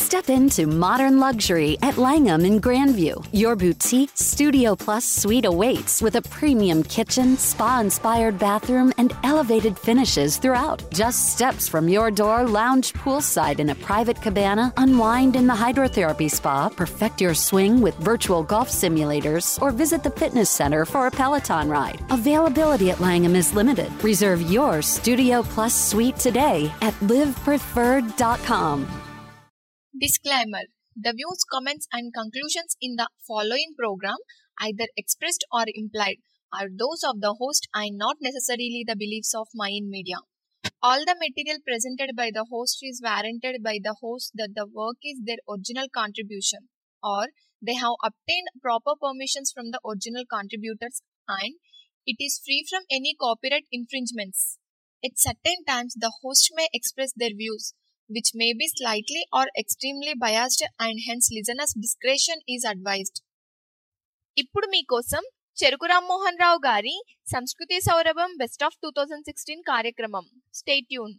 Step into modern luxury at Langham in Grandview. Your boutique Studio Plus suite awaits with a premium kitchen, spa inspired bathroom, and elevated finishes throughout. Just steps from your door, lounge poolside in a private cabana, unwind in the hydrotherapy spa, perfect your swing with virtual golf simulators, or visit the fitness center for a Peloton ride. Availability at Langham is limited. Reserve your Studio Plus suite today at livepreferred.com. Disclaimer The views, comments, and conclusions in the following program, either expressed or implied, are those of the host and not necessarily the beliefs of Mayan Media. All the material presented by the host is warranted by the host that the work is their original contribution or they have obtained proper permissions from the original contributors and it is free from any copyright infringements. At certain times, the host may express their views, which may be slightly or extremely biased, and hence listeners' discretion is advised. ఇప్పుడు మీకోసం చెరుకు రామ్మోహన్ రావు గారి సంస్కృతి సౌరభం best of two thousand sixteen కార్యక్రమం stay tune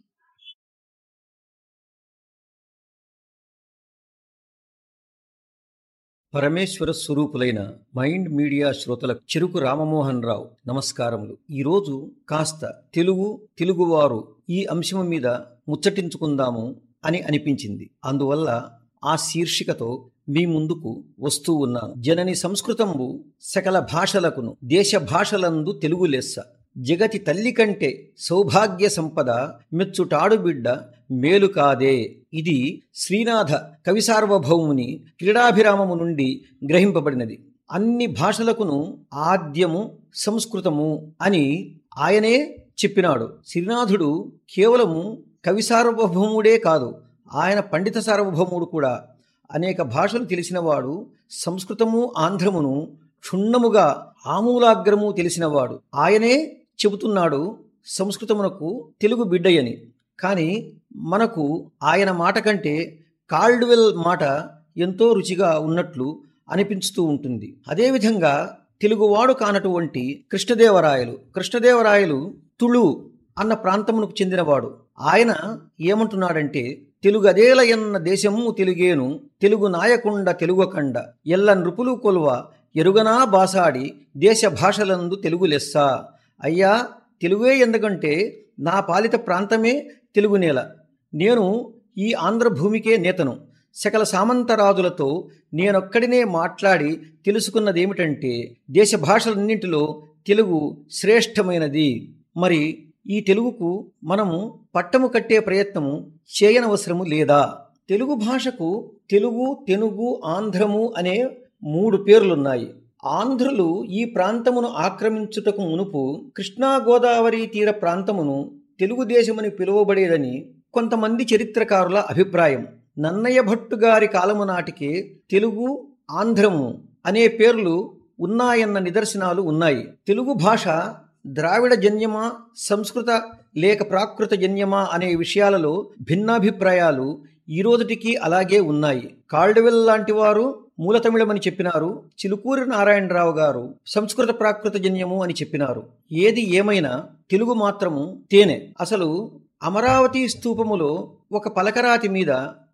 పరమేశ్వర స్వరూపులైన Mind Media శ్రోతలకు చెరుకు రామమోహన్ రావు నమస్కారములు ఈరోజు కాస్త తెలుగు తెలుగువారు ఈ అంశం మీద ముచ్చటించుకుందాము అని అనిపించింది అందువల్ల ఆ శీర్షికతో మీ ముందుకు వస్తూ ఉన్నాను జనని సంస్కృతంబు సకల భాషలకును దేశ భాషలందు తెలుగు లెస్స జగతి తల్లి కంటే సౌభాగ్య సంపద మెచ్చుటాడు బిడ్డ మేలు కాదే ఇది శ్రీనాథ కవి సార్వభౌముని క్రీడాభిరామము నుండి గ్రహింపబడినది అన్ని భాషలకును ఆద్యము సంస్కృతము అని ఆయనే చెప్పినాడు శ్రీనాథుడు కేవలము కవి సార్వభౌముడే కాదు ఆయన పండిత సార్వభౌముడు కూడా అనేక భాషలు తెలిసినవాడు సంస్కృతము ఆంధ్రమును క్షుణ్ణముగా ఆమూలాగ్రము తెలిసినవాడు ఆయనే చెబుతున్నాడు సంస్కృతమునకు తెలుగు బిడ్డయని కానీ మనకు ఆయన మాట కంటే కాల్డ్వెల్ మాట ఎంతో రుచిగా ఉన్నట్లు అనిపించుతూ ఉంటుంది అదేవిధంగా తెలుగువాడు కానటువంటి కృష్ణదేవరాయలు కృష్ణదేవరాయలు తుళు అన్న ప్రాంతమునకు చెందినవాడు ఆయన ఏమంటున్నాడంటే తెలుగదేలయన్న దేశము తెలుగేను తెలుగు నాయకుండ తెలుగకండ ఎల్ల నృపులు కొలువ ఎరుగనా బాసాడి దేశ భాషలందు తెలుగు లెస్స అయ్యా తెలుగే ఎందుకంటే నా పాలిత ప్రాంతమే తెలుగు నేల నేను ఈ ఆంధ్రభూమికే నేతను సకల సామంతరాజులతో నేనొక్కడినే మాట్లాడి తెలుసుకున్నదేమిటంటే దేశ భాషలన్నింటిలో తెలుగు శ్రేష్టమైనది మరి ఈ తెలుగుకు మనము పట్టము కట్టే ప్రయత్నము చేయనవసరము లేదా తెలుగు భాషకు తెలుగు తెనుగు ఆంధ్రము అనే మూడు పేర్లున్నాయి ఆంధ్రులు ఈ ప్రాంతమును ఆక్రమించుటకు మునుపు కృష్ణా గోదావరి తీర ప్రాంతమును తెలుగుదేశమని పిలువబడేదని కొంతమంది చరిత్రకారుల అభిప్రాయం నన్నయ్య భట్టు గారి కాలము నాటికే తెలుగు ఆంధ్రము అనే పేర్లు ఉన్నాయన్న నిదర్శనాలు ఉన్నాయి తెలుగు భాష ద్రావిడ జన్యమా సంస్కృత లేక ప్రాకృత జన్యమా అనే విషయాలలో భిన్నాభిప్రాయాలు ఈ రోజుటికి అలాగే ఉన్నాయి కాల్డవెల్ లాంటి వారు మూలతమిళమని చెప్పినారు చిలుకూరి నారాయణరావు గారు సంస్కృత ప్రాకృత జన్యము అని చెప్పినారు ఏది ఏమైనా తెలుగు మాత్రము తేనె అసలు అమరావతి స్తూపములో ఒక పలకరాతి మీద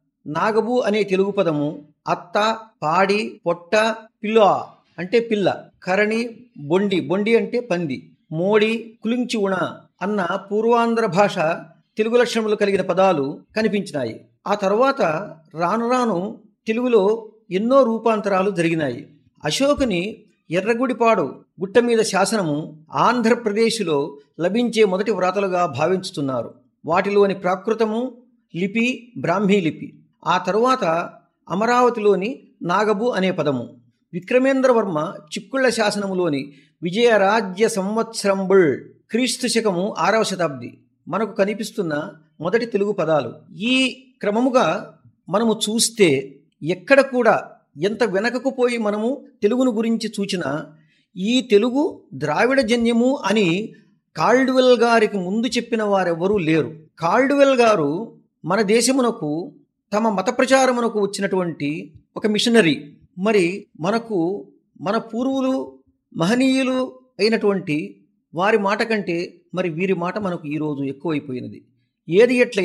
నాగబు అనే తెలుగు పదము అత్త పాడి పొట్ట పిల్ల అంటే పిల్ల కరణి బొండి బొండి అంటే పంది మోడి కులించి ఉణ అన్న పూర్వాంధ్ర భాష తెలుగు లక్షణములు కలిగిన పదాలు కనిపించినాయి ఆ తర్వాత రాను రాను తెలుగులో ఎన్నో రూపాంతరాలు జరిగినాయి అశోకుని ఎర్రగుడిపాడు గుట్ట మీద శాసనము ఆంధ్రప్రదేశ్లో లభించే మొదటి వ్రాతలుగా భావించుతున్నారు వాటిలోని ప్రాకృతము లిపి బ్రాహ్మీ లిపి ఆ తరువాత అమరావతిలోని నాగబు అనే పదము విక్రమేంద్రవర్మ చిక్కుళ్ల శాసనములోని విజయరాజ్య సంవత్సరంబుల్ క్రీస్తు శకము ఆరవ శతాబ్ది మనకు కనిపిస్తున్న మొదటి తెలుగు పదాలు ఈ క్రమముగా మనము చూస్తే ఎక్కడ కూడా ఎంత వెనకకు పోయి మనము తెలుగును గురించి చూచినా ఈ తెలుగు ద్రావిడ జన్యము అని కాల్డ్వెల్ గారికి ముందు చెప్పిన వారెవరూ లేరు కాల్డ్వెల్ గారు మన దేశమునకు తమ మత ప్రచారమునకు వచ్చినటువంటి ఒక మిషనరీ మరి మనకు మన పూర్వులు మహనీయులు అయినటువంటి వారి మాట కంటే మరి వీరి మాట మనకు ఈరోజు ఎక్కువైపోయినది ఏది ఎట్లయినా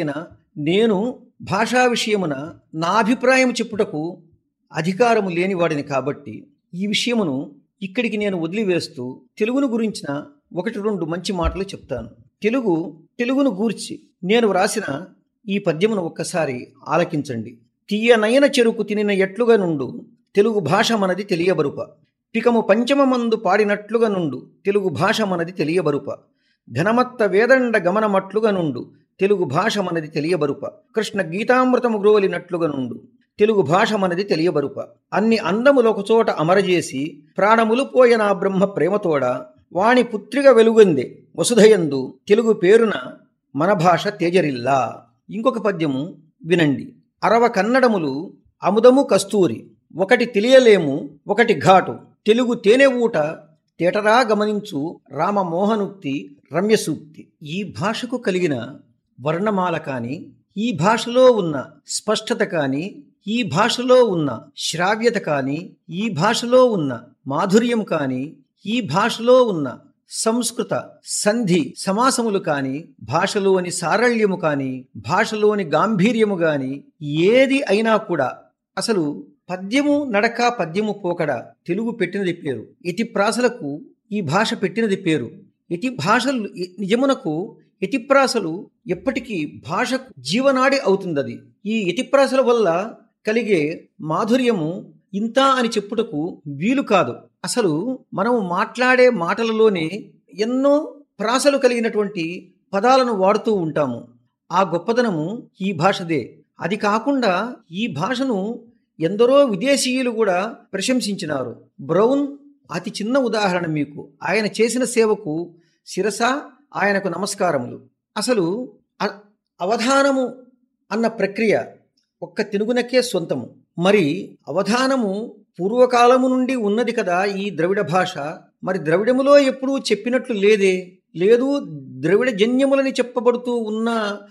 నేను భాషా విషయమున నా అభిప్రాయం చెప్పుటకు అధికారము లేనివాడిని కాబట్టి ఈ విషయమును ఇక్కడికి నేను వదిలివేస్తూ తెలుగును గురించిన ఒకటి రెండు మంచి మాటలు చెప్తాను తెలుగు తెలుగును గూర్చి నేను వ్రాసిన ఈ పద్యమును ఒక్కసారి ఆలకించండి తీయనయన చెరుకు తినిన ఎట్లుగా నుండు తెలుగు భాష మనది తెలియబరుప పికము పంచమమందు పాడినట్లుగా నుండు తెలుగు భాష మనది తెలియబరుప ఘనమత్త వేదండ గమనమట్లుగా నుండు తెలుగు భాష మనది తెలియబరుప కృష్ణ గీతామృతము గ్రోవలినట్లుగా నుండు తెలుగు భాష మనది తెలియబరుప అన్ని అందములొక చోట అమరజేసి ప్రాణములు పోయన బ్రహ్మ ప్రేమతోడ వాణి పుత్రిక వెలుగొందే వసుధయందు తెలుగు పేరున మన భాష తేజరిల్లా ఇంకొక పద్యము వినండి అరవ కన్నడములు అముదము కస్తూరి ఒకటి తెలియలేము ఒకటి ఘాటు తెలుగు తేనె ఊట తేటరా గమనించు రామమోహనుక్తి రమ్యసూక్తి ఈ భాషకు కలిగిన వర్ణమాల కాని ఈ భాషలో ఉన్న స్పష్టత కాని ఈ భాషలో ఉన్న శ్రావ్యత కాని ఈ భాషలో ఉన్న మాధుర్యం కాని ఈ భాషలో ఉన్న సంస్కృత సంధి సమాసములు కాని భాషలోని సారళ్యము కాని భాషలోని గాంభీర్యము గాని ఏది అయినా కూడా అసలు పద్యము నడక పద్యము పోకడ తెలుగు పెట్టినది పేరు ఇతి ప్రాసలకు ఈ భాష పెట్టినది పేరు ఇతి భాషలు నిజమునకు ఇతిప్రాసలు ఎప్పటికీ భాషకు జీవనాడి అవుతుందది ఈ ఇతిప్రాసల వల్ల కలిగే మాధుర్యము ఇంత అని చెప్పుటకు వీలు కాదు అసలు మనము మాట్లాడే మాటలలోనే ఎన్నో ప్రాసలు కలిగినటువంటి పదాలను వాడుతూ ఉంటాము ఆ గొప్పదనము ఈ భాషదే అది కాకుండా ఈ భాషను ఎందరో విదేశీయులు కూడా ప్రశంసించినారు బ్రౌన్ అతి చిన్న ఉదాహరణ మీకు ఆయన చేసిన సేవకు శిరస ఆయనకు నమస్కారములు అసలు అ- అవధానము అన్న ప్రక్రియ ఒక్క తెలుగునకే సొంతము మరి అవధానము పూర్వకాలము నుండి ఉన్నది కదా ఈ ద్రవిడ భాష మరి ద్రవిడములో ఎప్పుడూ చెప్పినట్లు లేదే లేదు ద్రవిడ జన్యములని చెప్పబడుతూ ఉన్న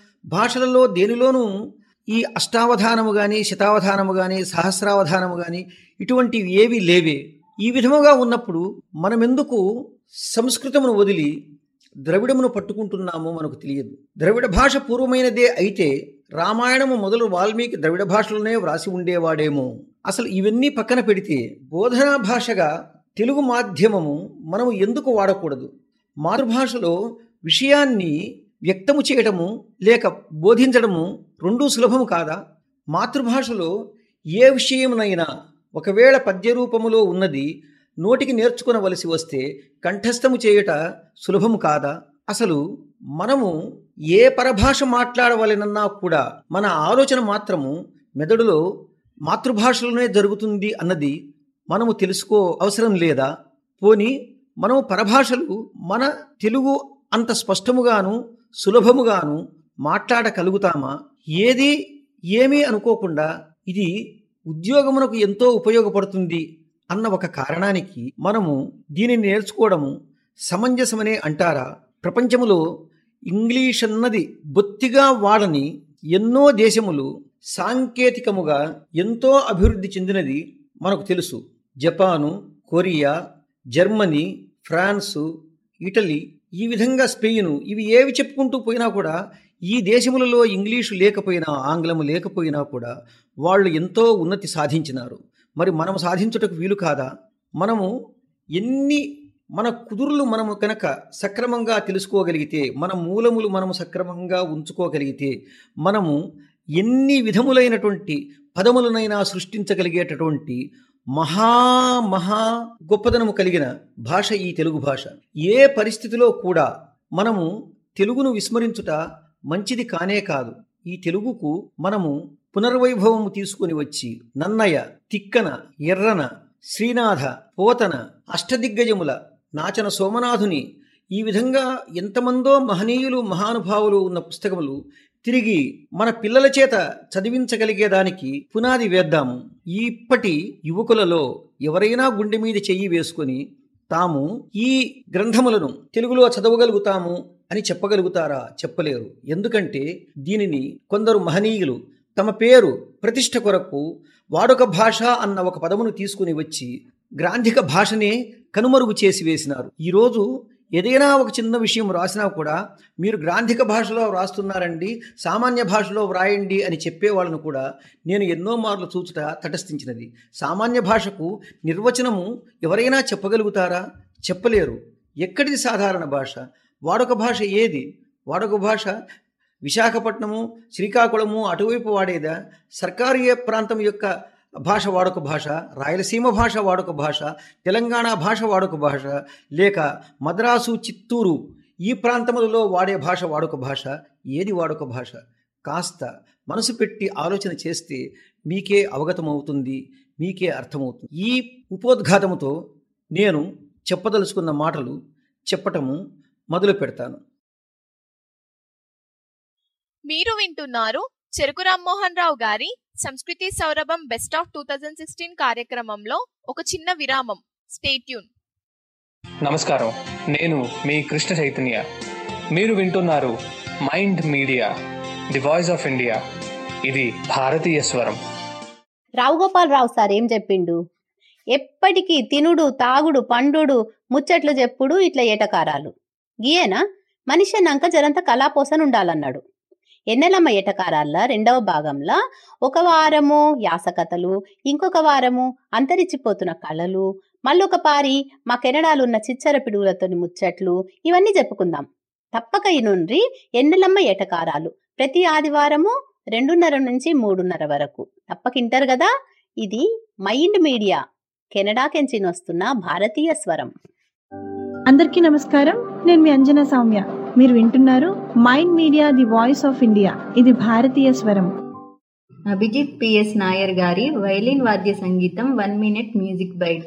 భాషలలో దేనిలోనూ ఈ అష్టావధానము కానీ శతావధానము కానీ సహస్రావధానము కానీ ఇటువంటివి ఏవీ లేవే ఈ విధముగా ఉన్నప్పుడు మనమెందుకు సంస్కృతమును వదిలి ద్రవిడమును పట్టుకుంటున్నామో మనకు తెలియదు ద్రవిడ భాష పూర్వమైనదే అయితే రామాయణము మొదలు వాల్మీకి ద్రవిడ భాషలోనే వ్రాసి ఉండేవాడేమో అసలు ఇవన్నీ పక్కన పెడితే బోధనా భాషగా తెలుగు మాధ్యమము మనము ఎందుకు వాడకూడదు మాతృభాషలో విషయాన్ని వ్యక్తము చేయడము లేక బోధించడము రెండూ సులభము కాదా మాతృభాషలో ఏ విషయమునైనా ఒకవేళ పద్య రూపములో ఉన్నది నోటికి నేర్చుకునవలసి వస్తే కంఠస్థము చేయుట సులభము కాదా అసలు మనము ఏ పరభాష మాట్లాడవలెనన్నా కూడా మన ఆలోచన మాత్రము మెదడులో మాతృభాషలోనే జరుగుతుంది అన్నది మనము తెలుసుకో అవసరం లేదా పోని మనము పరభాషలు మన తెలుగు అంత స్పష్టముగాను సులభముగాను మాట్లాడగలుగుతామా ఏది ఏమీ అనుకోకుండా ఇది ఉద్యోగమునకు ఎంతో ఉపయోగపడుతుంది అన్న ఒక కారణానికి మనము దీనిని నేర్చుకోవడము సమంజసమనే అంటారా ప్రపంచములో ఇంగ్లీష్ అన్నది బొత్తిగా వాడని ఎన్నో దేశములు సాంకేతికముగా ఎంతో అభివృద్ధి చెందినది మనకు తెలుసు Japan Korea Germany France Italy ఈ విధంగా స్పెయిన్ ఇవి ఏవి చెప్పుకుంటూ పోయినా కూడా ఈ దేశములలో ఇంగ్లీషు లేకపోయినా ఆంగ్లము లేకపోయినా కూడా వాళ్ళు ఎంతో ఉన్నతి సాధించినారు మరి మనం సాధించుటకు వీలు కాదా మనము ఎన్ని మన కుదురులు మనము కనుక సక్రమంగా తెలుసుకోగలిగితే మన మూలములు మనము సక్రమంగా ఉంచుకోగలిగితే మనము ఎన్ని విధములైనటువంటి పదములనైనా సృష్టించగలిగేటటువంటి మహా మహా గొప్పదనము కలిగిన భాష ఈ తెలుగు భాష ఏ పరిస్థితిలో కూడా మనము తెలుగును విస్మరించుట మంచిది కానే కాదు ఈ తెలుగుకు మనము పునర్వైభవము తీసుకుని వచ్చి నన్నయ తిక్కన ఎర్రన శ్రీనాథ పోతన అష్టదిగ్గజముల నాచన సోమనాథుని ఈ విధంగా ఎంతమందో మహనీయులు మహానుభావులు ఉన్న పుస్తకములు తిరిగి మన పిల్లల చేత చదివించగలిగేదానికి పునాది వేద్దాము ఇప్పటి యువకులలో ఎవరైనా గుండె మీద చెయ్యి వేసుకొని తాము ఈ గ్రంథములను తెలుగులో చదవగలుగుతాము అని చెప్పగలుగుతారా చెప్పలేరు ఎందుకంటే దీనిని కొందరు మహనీయులు తమ పేరు ప్రతిష్ట కొరకు వాడుక భాష అన్న ఒక పదమును తీసుకుని వచ్చి గ్రాంధిక భాషనే కనుమరుగు చేసి వేసినారు ఈరోజు ఏదైనా ఒక చిన్న విషయం రాసినా కూడా మీరు గ్రాంధిక భాషలో వ్రాస్తున్నారండి సామాన్య భాషలో వ్రాయండి అని చెప్పేవాళ్ళను కూడా నేను ఎన్నో మార్లు చూచుట తటస్థించినది సామాన్య భాషకు నిర్వచనము ఎవరైనా చెప్పగలుగుతారా చెప్పలేరు ఎక్కడిది సాధారణ భాష వాడొక భాష ఏది వాడొక భాష విశాఖపట్నము శ్రీకాకుళము అటువైపు వాడేదా సర్కారీయ ప్రాంతం యొక్క భాష వాడొక భాష రాయలసీమ భాష వాడొక భాష తెలంగాణ భాష వాడొక భాష లేక మద్రాసు చిత్తూరు ఈ ప్రాంతములలో వాడే భాష వాడొక భాష ఏది వాడొక భాష కాస్త మనసు పెట్టి ఆలోచన చేస్తే మీకే అవగతమవుతుంది మీకే అర్థమవుతుంది ఈ ఉపోద్ఘాతముతో నేను చెప్పదలుచుకున్న మాటలు చెప్పటము మొదలు పెడతాను మీరు వింటున్నారు చెరుకు రామ్మోహన్ రావు గారి సంస్కృతి సౌరభం best of two thousand sixteen కార్యక్రమంలో ఒక చిన్న విరామం స్టేట్యూన్ నమస్కారం నేను మీ కృష్ణ చైతన్య మీరు వింటున్నారు Mind Media the voice of India ఇది భారతీయ స్వరం రావు గోపాల్ రావు సార్ ఏం చెప్పిండు ఎప్పటికీ తినుడు తాగుడు పండుడు ముచ్చట్లు చెప్పుడు ఇట్లా ఏటకారాలు గీయేనా మనిషి అన్నాక జరంత కళాపోసన ఉండాలన్నాడు ఎన్నెలమ్మ ఏటకారాల రెండవ భాగంలో ఒక వారము యాసకథలు ఇంకొక వారము అంతరించిపోతున్న కళలు మళ్ళొక పారి మా కెనడాలు ఉన్న చిచ్చర పిడుగులతోని ముచ్చట్లు ఇవన్నీ చెప్పుకుందాం తప్పక ఇనుండ్రి ఎన్నెలమ్మ ఏటకారాలు ప్రతి ఆదివారము రెండున్నర నుంచి మూడున్నర వరకు తప్పకింటారు కదా ఇది మైండ్ మీడియా కెనడా కెంచిన వస్తున్న భారతీయ స్వరం అందరికీ నమస్కారం నేను మీ అంజనా సౌమ్య మీరు వింటున్నారు Mind Media the voice of India ఇది భారతీయ స్వరం అభిజిత్ పిఎస్ నాయర్ గారి వైలిన్ వాద్య సంగీతం one minute music bite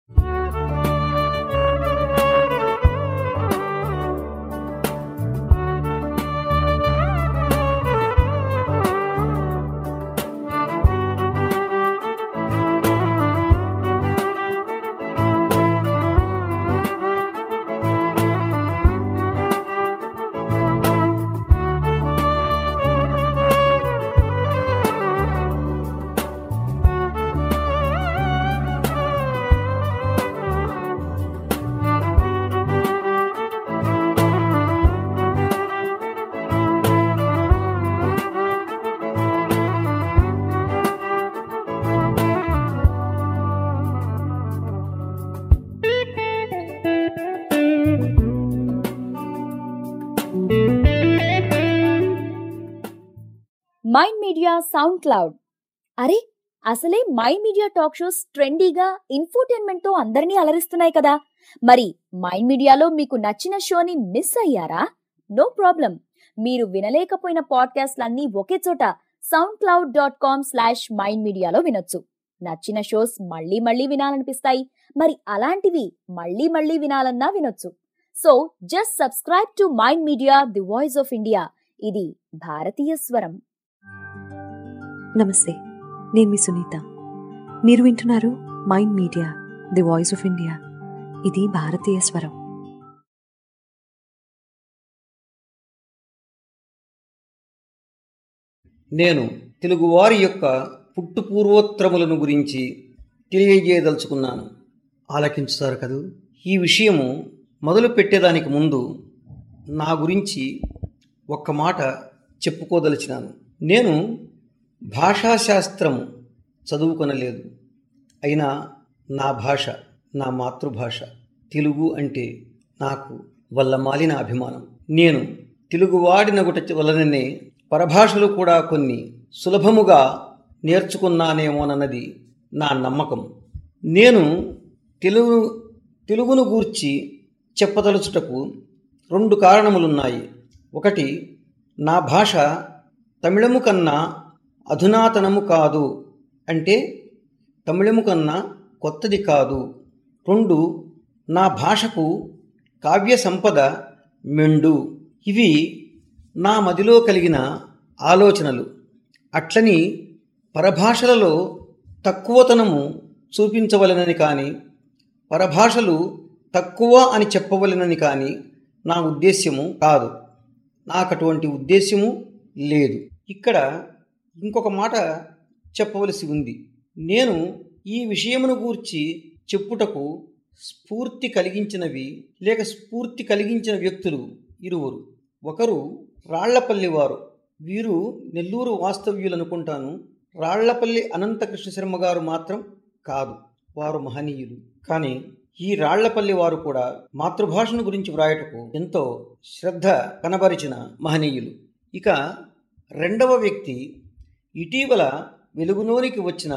Mind Media SoundCloud అరే అసలే మైండ్ మీడియా టాక్ షోస్ ట్రెండీగా ఇన్ఫోటైన్మెంట్ తో అందరినీ అలరిస్తున్నాయి కదా మరి మైండ్ మీడియాలో మీకు నచ్చిన షోని మిస్ అయ్యారా నో ప్రాబ్లం మీరు వినలేకపోయిన పాడ్కాస్ట్లన్నీ ఒకే చోట SoundCloud dot com slash Mind మీడియాలో వినొచ్చు నచ్చిన షోస్ మళ్ళీ మళ్ళీ వినాలనిపిస్తాయి మరి అలాంటివి మళ్ళీ మళ్ళీ వినాలన్నా వినొచ్చు so just subscribe to Mind Media the voice of India ఇది భారతీయ స్వరం నమస్తే నేను మీ సునీత మీరు వింటున్నారు Mind Media the voice of India ఇది భారతీయ స్వరం నేను తెలుగువారి యొక్క పుట్టు పూర్వోత్తరములను గురించి తెలియజేయదలుచుకున్నాను ఆలకించుతారు కదూ ఈ విషయము మొదలు పెట్టేదానికి ముందు నా గురించి ఒక్క మాట చెప్పుకోదలిచినాను నేను భాషాశాస్త్రము చదువుకొనలేదు అయినా నా భాష నా మాతృభాష తెలుగు అంటే నాకు వల్లమాలిన అభిమానం నేను తెలుగువాడినగుట వలననే పరభాషలు కూడా కొన్ని సులభముగా నేర్చుకున్నానేమోనన్నది నా నమ్మకం నేను తెలుగు తెలుగును గూర్చి చెప్పదలుచుటకు రెండు కారణములున్నాయి ఒకటి నా భాష తమిళము కన్నా అధునాతనము కాదు అంటే తమిళము కన్నా కొత్తది కాదు రెండు నా భాషకు కావ్య సంపద మెండు ఇవి నా మదిలో కలిగిన ఆలోచనలు అట్లని పరభాషలలో తక్కువతనము చూపించవలెనని కానీ పరభాషలు తక్కువ అని చెప్పవలెనని కానీ నా ఉద్దేశ్యము కాదు నాకు అటువంటి ఉద్దేశ్యము లేదు ఇక్కడ ఇంకొక మాట చెప్పవలసి ఉంది నేను ఈ విషయమును గూర్చి చెప్పుటకు స్ఫూర్తి కలిగించినవి లేక స్ఫూర్తి కలిగించిన వ్యక్తులు ఇరువురు ఒకరు రాళ్లపల్లి వారు వీరు నెల్లూరు వాస్తవ్యులు అనుకుంటాను రాళ్లపల్లి అనంతకృష్ణ శర్మ గారు మాత్రం కాదు వారు మహనీయులు కానీ ఈ రాళ్లపల్లి వారు కూడా మాతృభాషను గురించి వ్రాయటకు ఎంతో శ్రద్ధ కనబరిచిన మహనీయులు ఇక రెండవ వ్యక్తి ఇటీవల వెలుగులోనికి వచ్చిన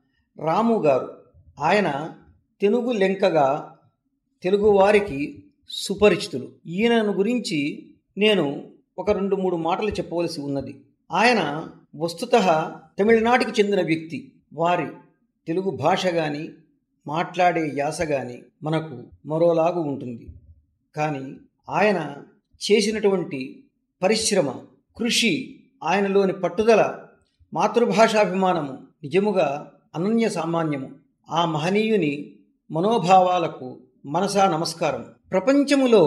రాము గారు ఆయన తెలుగు లెంకగా తెలుగువారికి సుపరిచితులు ఈయనను గురించి నేను ఒక రెండు మూడు మాటలు చెప్పవలసి ఉన్నది ఆయన వస్తుత తమిళనాడుకి చెందిన వ్యక్తి వారి తెలుగు భాష కానీ మాట్లాడే యాస కానీ మనకు మరోలాగు ఉంటుంది కానీ ఆయన చేసినటువంటి పరిశ్రమ కృషి ఆయనలోని పట్టుదల మాతృభాషాభిమానము నిజముగా అనన్య సామాన్యము ఆ మహనీయుని మనోభావాలకు మనసా నమస్కారం ప్రపంచములో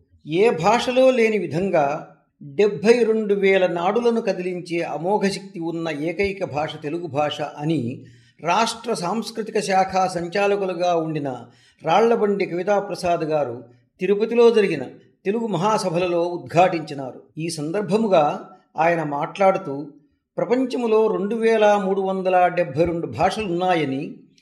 ఏ భాషలో లేని విధంగా డెబ్భై రెండు వేల నాడులను కదిలించే అమోఘ శక్తి ఉన్న ఏకైక భాష తెలుగు భాష అని రాష్ట్ర సాంస్కృతిక శాఖ సంచాలకులుగా ఉండిన రాళ్లబండి కవితాప్రసాద్ గారు తిరుపతిలో జరిగిన తెలుగు మహాసభలలో ఉద్ఘాటించినారు ఈ సందర్భముగా ఆయన మాట్లాడుతూ ప్రపంచములో రెండు వేల మూడు వందల డెబ్భై రెండు భాషలున్నాయని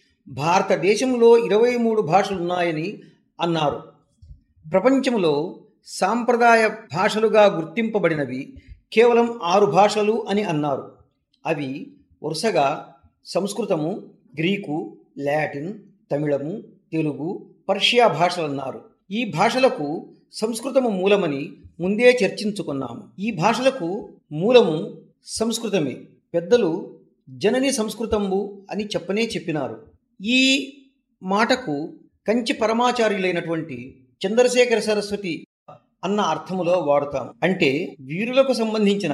భారతదేశంలో ఇరవై మూడు భాషలున్నాయని అన్నారు ప్రపంచంలో సాంప్రదాయ భాషలుగా గుర్తింపబడినవి కేవలం ఆరు భాషలు అని అన్నారు అవి వరుసగా సంస్కృతము గ్రీకు లాటిన్ తమిళము తెలుగు పర్షియా భాషలన్నారు ఈ భాషలకు సంస్కృతము మూలమని ముందే చర్చించుకున్నాము ఈ భాషలకు మూలము సంస్కృతమే పెద్దలు జనని సంస్కృతంబు అని చెప్పనే చెప్పినారు ఈ మాటకు కంచి పరమాచార్యులైనటువంటి చంద్రశేఖర సరస్వతి అన్న అర్థములో వాడుతాం అంటే వీరులకు సంబంధించిన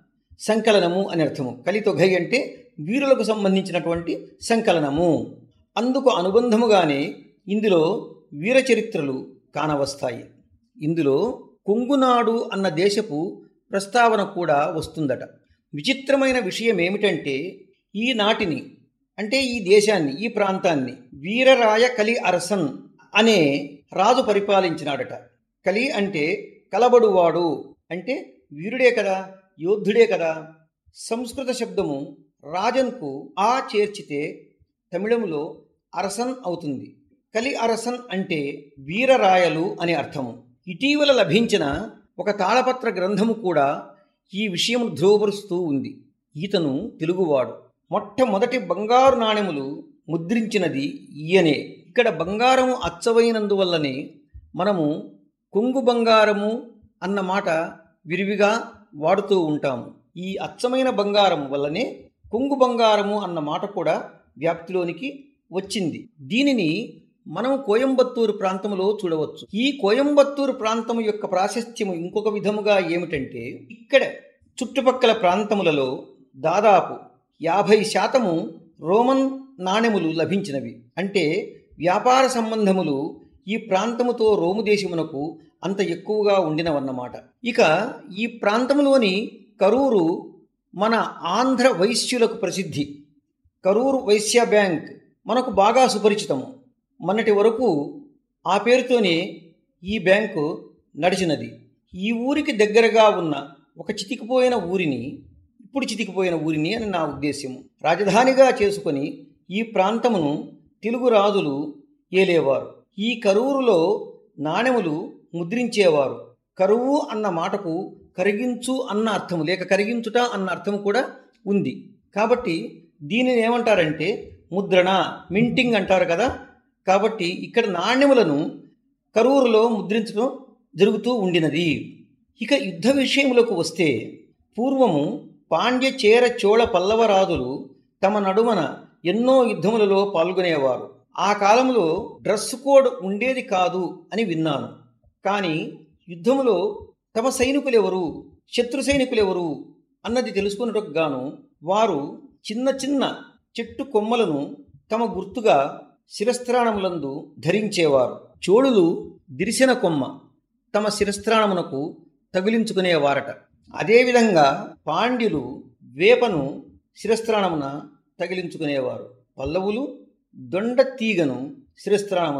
సంకలనము అని అర్థము కలితొఘై అంటే వీరులకు సంబంధించినటువంటి సంకలనము అందుకు అనుబంధముగానే ఇందులో వీర చరిత్రలు కానవస్తాయి ఇందులో కొంగునాడు అన్న దేశపు ప్రస్తావన కూడా వస్తుందట విచిత్రమైన విషయం ఏమిటంటే ఈనాటిని అంటే ఈ దేశాన్ని ఈ ప్రాంతాన్ని వీరరాయ కలి అరసన్ అనే రాజు పరిపాలించినాడట కలి అంటే కలబడువాడు అంటే వీరుడే కదా యోధుడే కదా సంస్కృత శబ్దము రాజన్కు ఆ చేర్చితే తమిళములో అరసన్ అవుతుంది కలి అరసన్ అంటే వీరరాయలు అని అర్థము ఇటీవల లభించిన ఒక తాళపత్ర గ్రంథము కూడా ఈ విషయం ధ్రువపరుస్తూ ఉంది ఈతను తెలుగువాడు మొట్టమొదటి బంగారు నాణెములు ముద్రించినది ఈయనే ఇక్కడ బంగారము అచ్చవైనందువల్లనే మనము కొంగు బంగారము అన్న మాట విరివిగా వాడుతూ ఉంటాము ఈ అచ్చమైన బంగారం వల్లనే కొంగు బంగారము అన్న మాట కూడా వ్యాప్తిలోనికి వచ్చింది దీనిని మనం కోయంబత్తూరు ప్రాంతంలో చూడవచ్చు ఈ కోయంబత్తూరు ప్రాంతం యొక్క ప్రాశస్త్యము ఇంకొక విధముగా ఏమిటంటే ఇక్కడ చుట్టుపక్కల ప్రాంతములలో దాదాపు యాభై శాతము రోమన్ నాణెములు లభించినవి అంటే వ్యాపార సంబంధములు ఈ ప్రాంతముతో రోము దేశమునకు అంత ఎక్కువగా ఉండినవన్నమాట ఇక ఈ ప్రాంతంలోని కరూరు మన ఆంధ్ర వైశ్యులకు ప్రసిద్ధి కరూరు వైశ్య బ్యాంక్ మనకు బాగా సుపరిచితము మొన్నటి వరకు ఆ పేరుతోనే ఈ బ్యాంకు నడిచినది ఈ ఊరికి దగ్గరగా ఉన్న ఒక చితికిపోయిన ఊరిని ఇప్పుడు చితికిపోయిన ఊరిని అని నా ఉద్దేశ్యం రాజధానిగా చేసుకొని ఈ ప్రాంతమును తెలుగు రాజులు ఏలేవారు ఈ కరూరులో నాణెములు ముద్రించేవారు కరువు అన్న మాటకు కరిగించు అన్న అర్థము లేక కరిగించుట అన్న అర్థం కూడా ఉంది కాబట్టి దీనిని ఏమంటారంటే ముద్రణ మింటింగ్ అంటారు కదా కాబట్టి ఇక్కడ నాణ్యములను కరూరులో ముద్రించడం జరుగుతూ ఉండినది ఇక యుద్ధ విషయములకు వస్తే పూర్వము పాండ్య చేర చోళ పల్లవరాజులు తమ నడుమన ఎన్నో యుద్ధములలో పాల్గొనేవారు ఆ కాలంలో డ్రెస్ కోడ్ ఉండేది కాదు అని విన్నాను కానీ యుద్ధములో తమ సైనికులెవరు శత్రు సైనికులెవరు అన్నది తెలుసుకున్నట్టుకు గాను వారు చిన్న చిన్న చెట్టు కొమ్మలను తమ గుర్తుగా శిరస్త్రాణములందు ధరించేవారు చోళులు దిరిసిన కొమ్మ తమ శిరస్త్రాణమునకు తగిలించుకునేవారట అదేవిధంగా పాండ్యులు వేపను శిరస్త్రాణమున తగిలించుకునేవారు పల్లవులు దొండ తీగను శిరస్త్రాణమున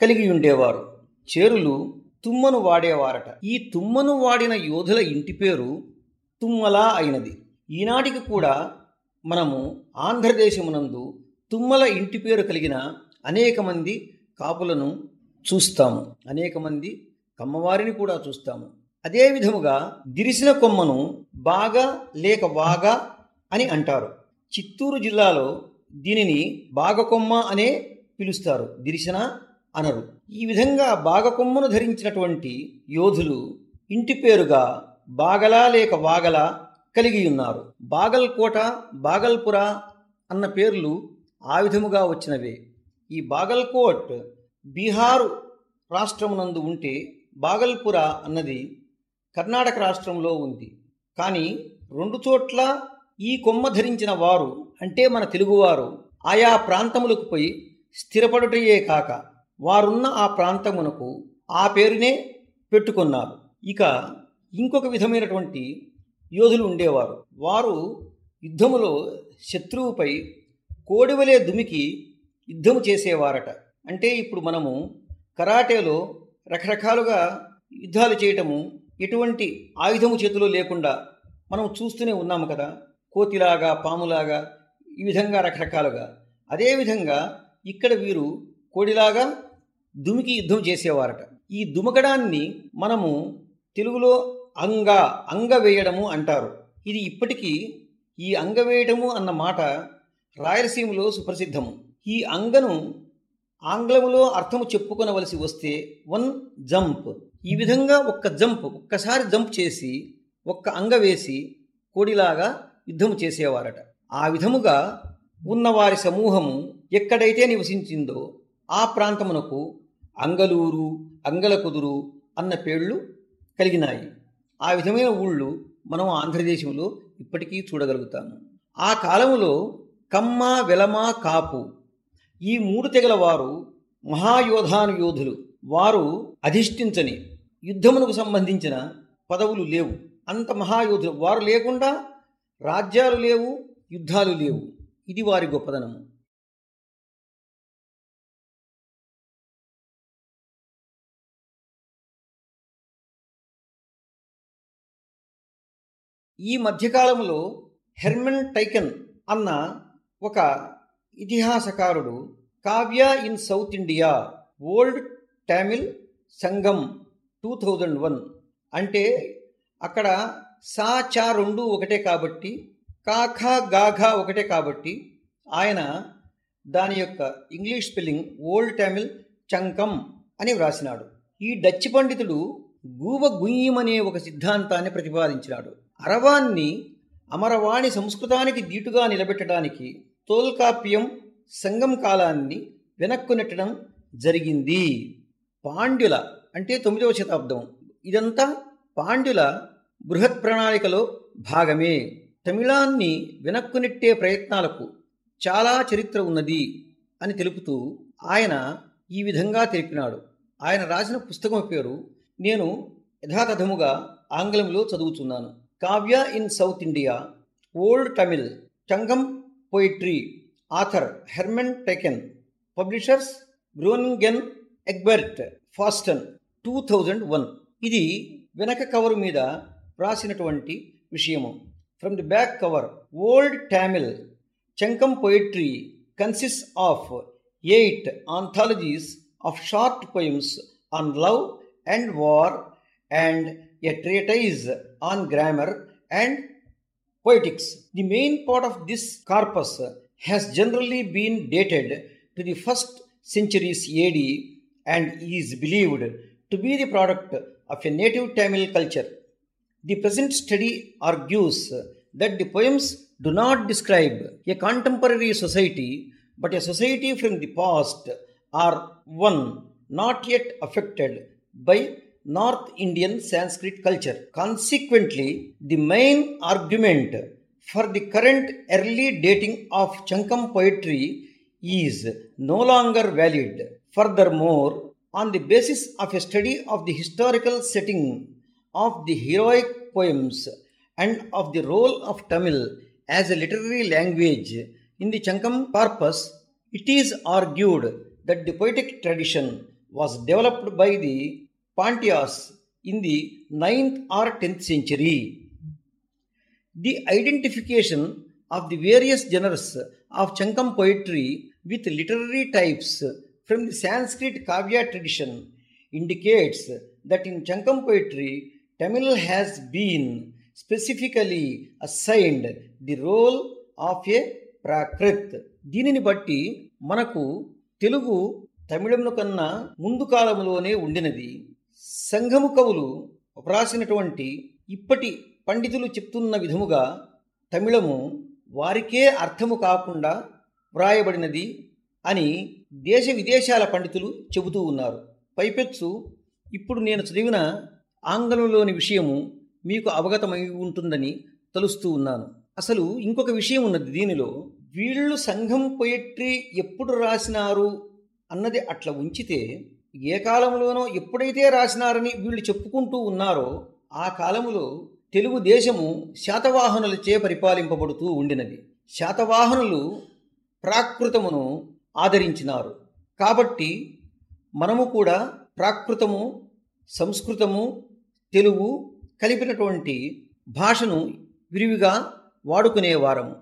కలిగి ఉండేవారు చేరులు తుమ్మను వాడేవారట ఈ తుమ్మను వాడిన యోధుల ఇంటి పేరు తుమ్మల అయినది ఈనాటికి కూడా మనము ఆంధ్రదేశమునందు తుమ్మల ఇంటి పేరు కలిగిన అనేక మంది కాపులను చూస్తాము అనేక మంది కమ్మవారిని కూడా చూస్తాము అదే విధముగా దిరిసిన కొమ్మను బాగా లేక వాగా అని అంటారు చిత్తూరు జిల్లాలో దీనిని బాగకొమ్మ అనే పిలుస్తారు దిరిసిన అనరు ఈ విధంగా బాగకొమ్మను ధరించినటువంటి యోధులు ఇంటి పేరుగా బాగలా లేక వాగలా కలిగి ఉన్నారు బాగల్కోట బాగల్పుర అన్న పేర్లు ఆ విధముగా వచ్చినవే ఈ బాగల్కోట్ బీహారు రాష్ట్రమునందు ఉంటే బాగల్పుర అన్నది కర్ణాటక రాష్ట్రంలో ఉంది కానీ రెండు చోట్ల ఈ కొమ్మ ధరించిన వారు అంటే మన తెలుగువారు ఆయా ప్రాంతములకు పోయి స్థిరపడుటయే కాక వారున్న ఆ ప్రాంతమునకు ఆ పేరునే పెట్టుకున్నారు ఇక ఇంకొక విధమైనటువంటి యోధులు ఉండేవారు వారు యుద్ధములో శత్రువుపై కోడివలే దుమికి యుద్ధము చేసేవారట అంటే ఇప్పుడు మనము కరాటేలో రకరకాలుగా యుద్ధాలు చేయటము ఎటువంటి ఆయుధము చేతిలో లేకుండా మనం చూస్తూనే ఉన్నాము కదా కోతిలాగా పాములాగా ఈ విధంగా రకరకాలుగా అదేవిధంగా ఇక్కడ వీరు కోడిలాగా దుమికి యుద్ధం చేసేవారట ఈ దుమకడాన్ని మనము తెలుగులో అంగ అంగ వేయడము అంటారు ఇది ఇప్పటికీ ఈ అంగ వేయడము అన్న మాట రాయలసీమలో సుప్రసిద్ధము ఈ అంగను ఆంగ్లములో అర్థము చెప్పుకొనవలసి వస్తే వన్ జంప్ ఈ విధంగా ఒక్క జంప్ ఒక్కసారి జంప్ చేసి ఒక్క అంగ వేసి కోడిలాగా యుద్ధము చేసేవారట ఆ విధముగా ఉన్నవారి సమూహము ఎక్కడైతే నివసించిందో ఆ ప్రాంతమునకు అంగలూరు అంగలకుదురు అన్న పేర్లు కలిగినాయి ఆ విధమైన ఊళ్ళు మనం ఆంధ్రదేశంలో ఇప్పటికీ చూడగలుగుతాము ఆ కాలములో కమ్మ వెలమ కాపు ఈ మూడు తెగల వారు మహాయోధాను యోధులు వారు అధిష్ఠించని యుద్ధమునకు సంబంధించిన పదవులు లేవు అంత మహాయోధులు వారు లేకుండా రాజ్యాలు లేవు యుద్ధాలు లేవు ఇది వారి గొప్పదనము ఈ మధ్యకాలంలో హెర్మన్ టైకన్ అన్న ఒక ఇతిహాసకారుడు Kavya in South India old Tamil Sangam two thousand one అంటే అక్కడ సా చా రెండు ఒకటే కాబట్టి కాఖా గాఘా ఒకటే కాబట్టి ఆయన దాని యొక్క English spelling old Tamil Cankam అని వ్రాసినాడు ఈ డచ్ పండితుడు గూబ గుయ్యమనే ఒక సిద్ధాంతాన్ని ప్రతిపాదించినాడు అరవాన్ని అమరవాణి సంస్కృతానికి దీటుగా నిలబెట్టడానికి తోల్కాప్యం సంగం కాలాన్ని వెనక్కు నెట్టడం జరిగింది పాండ్యుల అంటే తొమ్మిదవ శతాబ్దం ఇదంతా పాండ్యుల బృహత్ ప్రణాళికలో భాగమే తమిళాన్ని వెనక్కు నెట్టే ప్రయత్నాలకు చాలా చరిత్ర ఉన్నది అని తెలుపుతూ ఆయన ఈ విధంగా తెలిపినాడు ఆయన రాసిన పుస్తకం పేరు నేను యథాతథముగా ఆంగ్లంలో చదువుతున్నాను Kavya in South India old Tamil Cankam poetry author Herman Tieken publishers Groningen Egbert Forsten two thousand one ఇది వెనక కవర్ మీద వ్రాసినటువంటి విషయము from the back cover old Tamil Cankam poetry consist of eight anthologies of short poems on love and war and a treatise on grammar and poetics. The main part of this corpus has generally been dated to the first centuries AD and is believed to be the product of a native Tamil culture. The present study argues that the poems do not describe a contemporary society but a society from the past or one not yet affected by North Indian Sanskrit culture. Consequently, the main argument for the current early dating of Chankam poetry is no longer valid. Furthermore, on the basis of a study of the historical setting of the heroic poems and of the role of Tamil as a literary language in the Chankam corpus, it is argued that the poetic tradition was developed by the Pantyas in the 9th or 10th century. The identification of the various genres of Chankam poetry with literary types from the Sanskrit Kavya tradition indicates that in Chankam poetry, Tamil has been specifically assigned the role of a Prakrit దీనిని బట్టి మనకు తెలుగు తమిళమును కన్నా ముందు కాలంలోనే ఉండినది సంఘము కవులు వ్రాసినటువంటి ఇప్పటి పండితులు చెప్తున్న విధముగా తమిళము వారికే అర్థము కాకుండా వ్రాయబడినది అని దేశ విదేశాల పండితులు చెబుతూ ఉన్నారు పైపెచ్చు ఇప్పుడు నేను చదివిన ఆంగ్లంలోని విషయము మీకు అవగతమై ఉంటుందని తలుస్తూ ఉన్నాను అసలు ఇంకొక విషయం ఉన్నది దీనిలో వీళ్ళు సంఘం పొయట్రీ ఎప్పుడు రాసినారు అన్నది అట్లా ఉంచితే ఏ కాలంలోనో ఎప్పుడైతే రాసినారని వీళ్ళు చెప్పుకుంటూ ఉన్నారో ఆ కాలములో తెలుగు దేశము శాతవాహనులచే పరిపాలింపబడుతూ ఉండినది శాతవాహనులు ప్రాకృతమును ఆదరించినారు కాబట్టి మనము కూడా ప్రాకృతము సంస్కృతము తెలుగు కలిపినటువంటి భాషను విరివిగా వాడుకునేవారము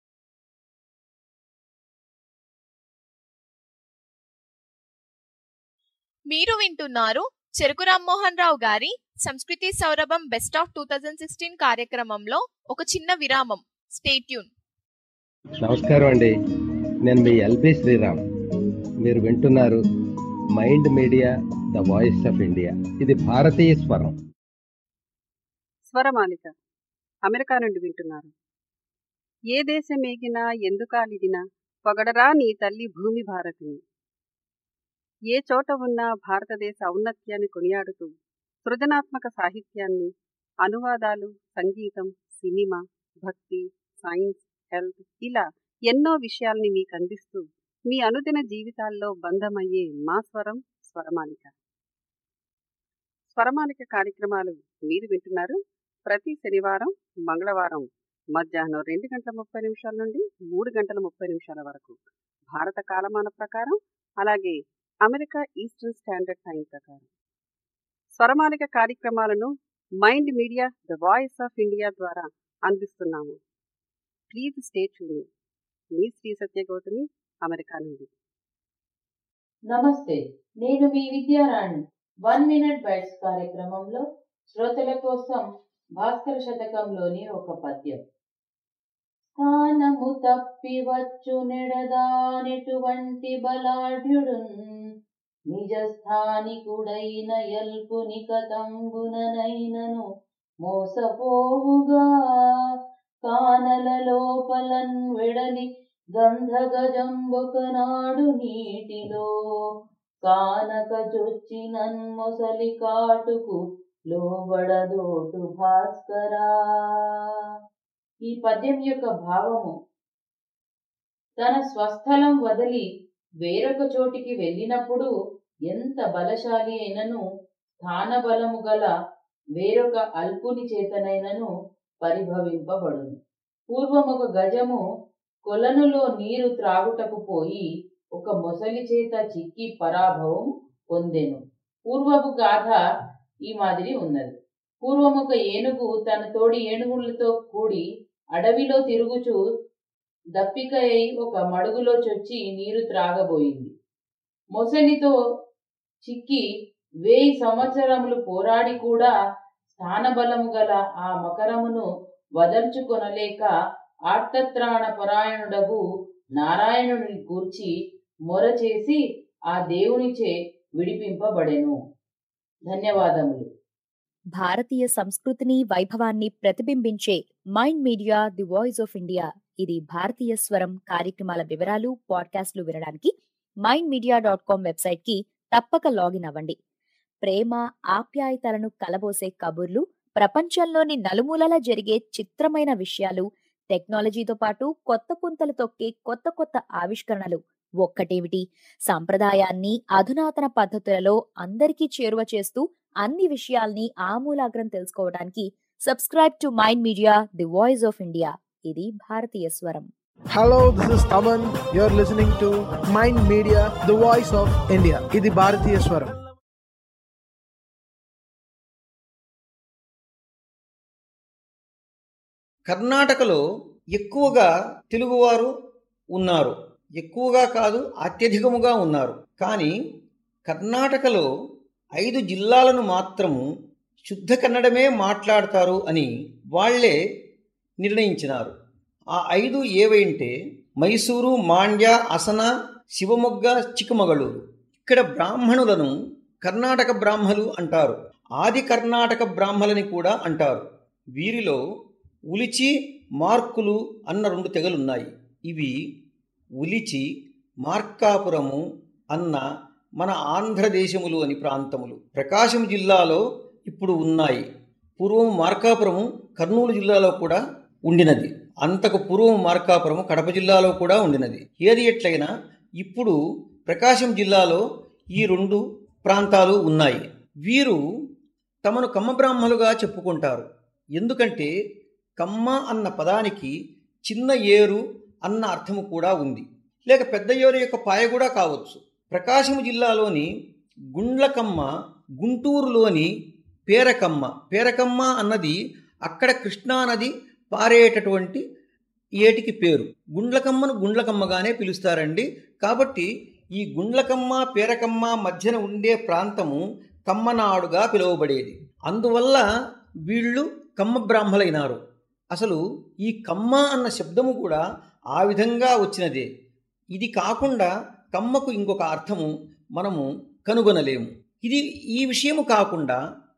మీరు వింటున్నారు చెరుకు రామ్మోహన్ రావు గారి సంస్కృతి సౌరభం best of two thousand sixteen కార్యక్రమంలో ఒక చిన్న విరామం స్టేట్యూన్ నమస్కారం అండి నేను మీ ఎల్బి శ్రీరామ్ మీరు వింటున్నారు Mind Media the voice of India ఇది భారతీయ స్వరం స్వరమాలిక అమెరికా నుండి వింటున్నారు ఏ దేశం ఏగినా ఎందుకాలిదినా పొగడరా నీ తల్లి భూమి భారతిని ఏ చోట ఉన్నా భారతదేశ ఔన్నత్యాన్ని కొనియాడుతూ సృజనాత్మక సాహిత్యాన్ని అనువాదాలు సంగీతం సినిమా భక్తి సైన్స్ హెల్త్ ఇలా ఎన్నో విషయాల్ని మీకు అందిస్తూ మీ అనుదిన జీవితాల్లో బంధమయ్యే మా స్వరం స్వరమాలిక స్వరమాలిక కార్యక్రమాలు మీరు వింటున్నారు ప్రతి శనివారం మంగళవారం మధ్యాహ్నం రెండు గంటల ముప్పై నిమిషాల నుండి మూడు గంటల ముప్పై నిమిషాల వరకు భారత కాలమాన ప్రకారం అలాగే అమెరికా ఈస్టర్న్ స్టాండర్డ్ టైం ప్రకారం స్వరమాలిక కార్యక్రమాలను Mind Media the voice of India ద్వారా అందిస్తున్నాము ప్లీజ్ స్టే ట్యూన్ మీ శ్రీ సత్యగౌతమి అమెరికా నుండి నమస్తే నేను మీ విద్యారాణి వన్ మినిట్ బైట్స్ కార్యక్రమంలో శ్రోతల కోసం భాస్కర శతకంలోని ఒక పద్యం స్థానము తప్పి వచ్చు నెడదానెటువంటి బలాఢ్యుడున్ నిజ స్థానికుడైన ఎల్పుని కతంబుననైనను మోసపోవుగా కానల లోపలన్ వెడలి గంధగజంబొకనాడు నీటిలో కానక చొచ్చినన్ మొసలి కాటుకు లోబడదోటు భాస్కరా ఈ పద్యం యొక్క భావము తన స్వస్థలం వదిలి వేరొక చోటికి వెళ్ళినప్పుడు ఎంత బలశాలి అయినను స్థానబలము గల వేరొక అల్పుని చేతనైనను పరిభవింపబడును పూర్వం ఒక గజము కొలనులో నీరు త్రాగుటకు పోయి ఒక మొసలి చేత చిక్కి పరాభవం పొందెను పూర్వపు గాథ ఈ మాదిరి ఉన్నది పూర్వం ఒక ఏనుగు తన తోడి ఏనుగులతో కూడి అడవిలో తిరుగుచూ దప్పిక అయి ఒక మడుగులో చొచ్చి నీరు త్రాగబోయింది మొసలితో చిక్కి వేయి సంవత్సరములు పోరాడి కూడా స్థానబలము గల ఆ మకరమును వదల్చుకొనలేక ఆర్తత్రాణ పరాయణుడగు నారాయణుని కూర్చి మొర చేసి ఆ దేవునిచే విడిపింపబడెను ధన్యవాదములు భారతీయ సంస్కృతిని వైభవాన్ని ప్రతిబింబించే Mind Media the voice of India ఇది భారతీయ స్వరం కార్యక్రమాల వివరాలు పాడ్కాస్ట్లు వినడానికి Mind Media dot com website కి తప్పక లాగిన్ అవ్వండి ప్రేమ ఆప్యాయతలను కలబోసే కబుర్లు ప్రపంచంలోని నలుమూలలా జరిగే చిత్రమైన విషయాలు టెక్నాలజీతో పాటు కొత్త పుంతలు తొక్కే కొత్త కొత్త ఆవిష్కరణలు ఒక్కటేమిటి సాంప్రదాయాన్ని అధునాతన పద్ధతులలో అందరికీ చేరువ చేస్తూ అన్ని విషయాల్ని ఆమూలాగ్రం తెలుసుకోవడానికి subscribe to Mind Media the voice of India ఇది భారతీయ స్వరం Hello, this is Taman. You're listening to Mind Media, the voice of India. ఇది భారతీయ స్వరం కర్ణాటకలో ఎక్కువగా తెలుగువారు ఉన్నారు ఎక్కువగా కాదు అత్యధికముగా ఉన్నారు కానీ కర్ణాటకలో ఐదు జిల్లాలను మాత్రము శుద్ధ కన్నడమే మాట్లాడతారు అని వాళ్లే నిర్ణయించినారు ఆ ఐదు ఏవైంటే మైసూరు మాండ్య అసన శివమొగ్గ చిక్కమగళూరు ఇక్కడ బ్రాహ్మణులను కర్ణాటక బ్రాహ్మలు అంటారు ఆది కర్ణాటక బ్రాహ్మలని కూడా అంటారు వీరిలో ఉలిచి మార్కులు అన్న రెండు తెగలున్నాయి ఇవి ఉలిచి మార్కాపురము అన్న మన ఆంధ్రదేశములు అని ప్రాంతములు ప్రకాశం జిల్లాలో ఇప్పుడు ఉన్నాయి పూర్వం మార్కాపురము కర్నూలు జిల్లాలో కూడా ఉండినది అంతకు పూర్వం మార్కాపురము కడప జిల్లాలో కూడా ఉండినది ఏది ఎట్లయినా ఇప్పుడు ప్రకాశం జిల్లాలో ఈ రెండు ప్రాంతాలు ఉన్నాయి వీరు తమను కమ్మ బ్రాహ్మలుగా చెప్పుకుంటారు ఎందుకంటే కమ్మ అన్న పదానికి చిన్న ఏరు అన్న అర్థము కూడా ఉంది లేక పెద్ద ఏరు యొక్క పాయ కూడా కావచ్చు ప్రకాశం జిల్లాలోని గుండ్లకమ్మ గుంటూరులోని పేరకమ్మ పేరకమ్మ అన్నది అక్కడ కృష్ణానది పారేటటువంటి ఏటికి పేరు గుండ్లకమ్మను గుండ్లకమ్మగానే పిలుస్తారండి కాబట్టి ఈ గుండ్లకమ్మ పేరకమ్మ మధ్యన ఉండే ప్రాంతము కమ్మనాడుగా పిలువబడేది అందువల్ల వీళ్ళు కమ్మ బ్రాహ్మలైనారు అసలు ఈ కమ్మ అన్న శబ్దము కూడా ఆ విధంగా వచ్చినదే ఇది కాకుండా కమ్మకు ఇంకొక అర్థము మనము కనుగొనలేము ఇది ఈ విషయము కాకుండా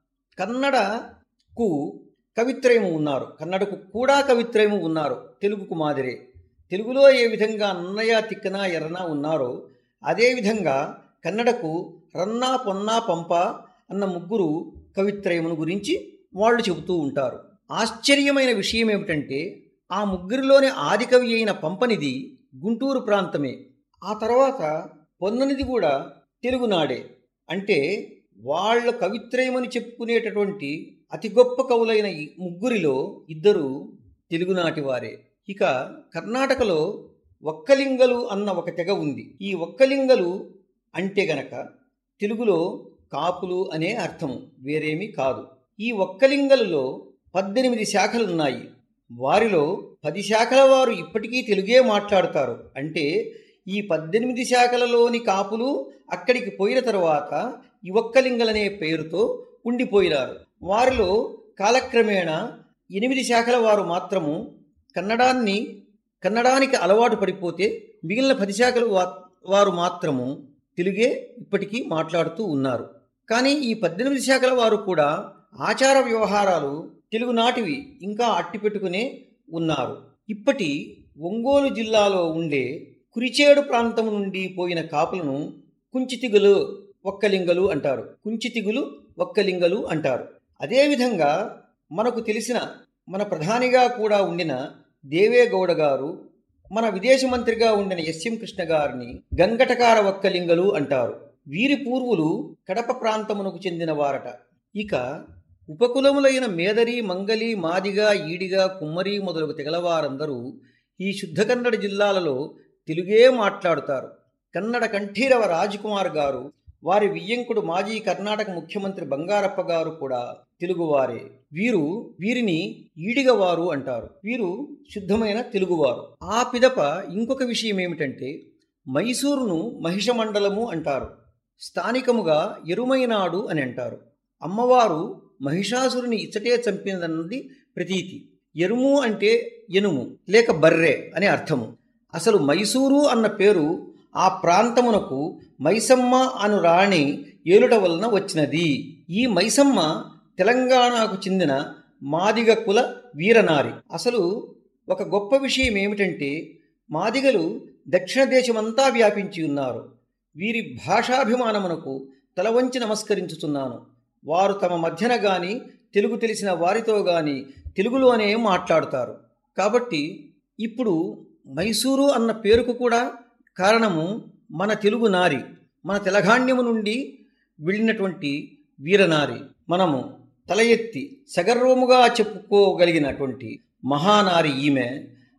కన్నడకు కవిత్రయము ఉన్నారు కన్నడకు కూడా కవిత్రయము ఉన్నారు తెలుగుకు మాదిరే తెలుగులో ఏ విధంగా అన్నయ్య తిక్కన ఎర్రన ఉన్నారో అదేవిధంగా కన్నడకు రన్నా పొన్నా పంప అన్న ముగ్గురు కవిత్రయమును గురించి వాళ్ళు చెబుతూ ఉంటారు ఆశ్చర్యమైన విషయం ఏమిటంటే ఆ ముగ్గురిలోని ఆది కవి అయిన పంపనిది గుంటూరు ప్రాంతమే ఆ తర్వాత పొన్ననిది కూడా తెలుగునాడే అంటే వాళ్ళ కవిత్రయమని చెప్పుకునేటటువంటి అతి గొప్ప కవులైన ఈ ముగ్గురిలో ఇద్దరు తెలుగునాటి వారే ఇక కర్ణాటకలో ఒక్కలింగలు అన్న ఒక తెగ ఉంది ఈ ఒక్కలింగలు అంటే గనక తెలుగులో కాపులు అనే అర్థము వేరేమీ కాదు ఈ ఒక్కలింగలలో పద్దెనిమిది శాఖలున్నాయి వారిలో పది శాఖల వారు ఇప్పటికీ తెలుగే మాట్లాడతారు అంటే ఈ పద్దెనిమిది శాఖలలోని కాపులు అక్కడికి పోయిన తరువాత ఈ ఒక్కలింగలనే పేరుతో ఉండిపోయినారు వారిలో కాలక్రమేణా ఎనిమిది శాఖల వారు మాత్రము కన్నడాన్ని కన్నడానికి అలవాటు పడిపోతే మిగిలిన పది శాఖల వారు మాత్రము తెలుగే ఇప్పటికీ మాట్లాడుతూ ఉన్నారు కానీ ఈ పద్దెనిమిది శాఖల వారు కూడా ఆచార వ్యవహారాలు తెలుగునాటివి ఇంకా అట్టిపెట్టుకునే ఉన్నారు ఇప్పటి ఒంగోలు జిల్లాలో ఉండే కురిచేడు ప్రాంతం నుండి పోయిన కాపులను కుంచితిగులు ఒక్కలింగలు అంటారు కుంచితిగులు ఒక్కలింగలు అంటారు అదేవిధంగా మనకు తెలిసిన మన ప్రధానిగా కూడా ఉండిన దేవేగౌడ గారు మన విదేశ మంత్రిగా ఉండిన ఎస్ఎం కృష్ణ గారిని గంగటకార ఒక్కలింగలు అంటారు వీరి పూర్వులు కడప ప్రాంతమునకు చెందిన వారట ఇక ఉపకులములైన మేదరి మంగలి మాదిగా ఈడిగా కుమ్మరి మొదలగు తెగలవారందరూ ఈ శుద్ధ కన్నడ జిల్లాలలో తెలుగే మాట్లాడుతారు కన్నడ కంఠీరవ రాజకుమార్ గారు వారి వియ్యంకుడు మాజీ కర్ణాటక ముఖ్యమంత్రి బంగారప్ప గారు కూడా తెలుగువారే వీరు వీరిని ఈడిగవారు అంటారు వీరు శుద్ధమైన తెలుగువారు ఆ పిదప ఇంకొక విషయం ఏమిటంటే మైసూరును మహిషమండలము అంటారు స్థానికముగా ఎరుమైనాడు అని అంటారు అమ్మవారు మహిషాసురుని ఇచ్చటే చంపినదన్నది ప్రతీతి ఎరుము అంటే ఎనుము లేక బర్రె అని అర్థము అసలు మైసూరు అన్న పేరు ఆ ప్రాంతమునకు మైసమ్మ అను రాణి ఏలుట వలన వచ్చినది ఈ మైసమ్మ తెలంగాణకు చెందిన మాదిగ కుల వీరనారి అసలు ఒక గొప్ప విషయం ఏమిటంటే మాదిగలు దక్షిణ దేశమంతా వ్యాపించి ఉన్నారు వీరి భాషాభిమానమునకు తల వంచి నమస్కరించుతున్నాను వారు తమ మధ్యన గాని తెలుగు తెలిసిన వారితో గాని తెలుగులోనే మాట్లాడుతారు కాబట్టి ఇప్పుడు మైసూరు అన్న పేరుకు కూడా కారణము మన తెలుగు నారి మన తెలగాణ్యము నుండి వెళ్ళినటువంటి వీరనారి మనము తల ఎత్తి సగర్వముగా చెప్పుకోగలిగినటువంటి మహానారి ఈమె